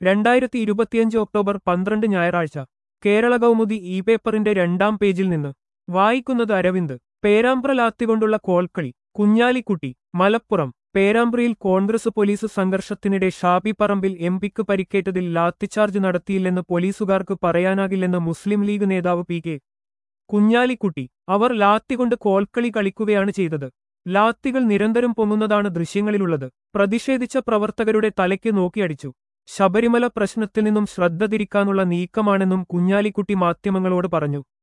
രണ്ടായിരത്തി ഇരുപത്തിയഞ്ച് ഒക്ടോബർ പന്ത്രണ്ട് ഞായറാഴ്ച കേരള കൗമുദി ഇ പേപ്പറിന്റെ രണ്ടാം പേജിൽ നിന്ന് വായിക്കുന്നത് അരവിന്ദ് പേരാമ്പ്ര ലാത്തികൊണ്ടുള്ള കോൽക്കളി കുഞ്ഞാലിക്കുട്ടി മലപ്പുറം പേരാമ്പ്രയിൽ കോൺഗ്രസ് പോലീസ് സംഘർഷത്തിനിടെ ഷാബി പറമ്പിൽ എം പിക്ക് പരിക്കേറ്റതിൽ ലാത്തിച്ചാർജ് നടത്തിയില്ലെന്ന് പോലീസുകാർക്ക് പറയാനാകില്ലെന്ന് മുസ്ലിം ലീഗ് നേതാവ് പി കെ കുഞ്ഞാലിക്കുട്ടി അവർ ലാത്തികൊണ്ട് കോൽക്കളി കളിക്കുകയാണ് ചെയ്തത് ലാത്തികൾ നിരന്തരം പൊങ്ങുന്നതാണ് ദൃശ്യങ്ങളിലുള്ളത് പ്രതിഷേധിച്ച പ്രവർത്തകരുടെ തലയ്ക്ക് നോക്കിയടിച്ചു ശബരിമല പ്രശ്നത്തിൽ നിന്നും ശ്രദ്ധ തിരിക്കാനുള്ള നീക്കമാണെന്നും കുഞ്ഞാലിക്കുട്ടി മാധ്യമങ്ങളോട് പറഞ്ഞു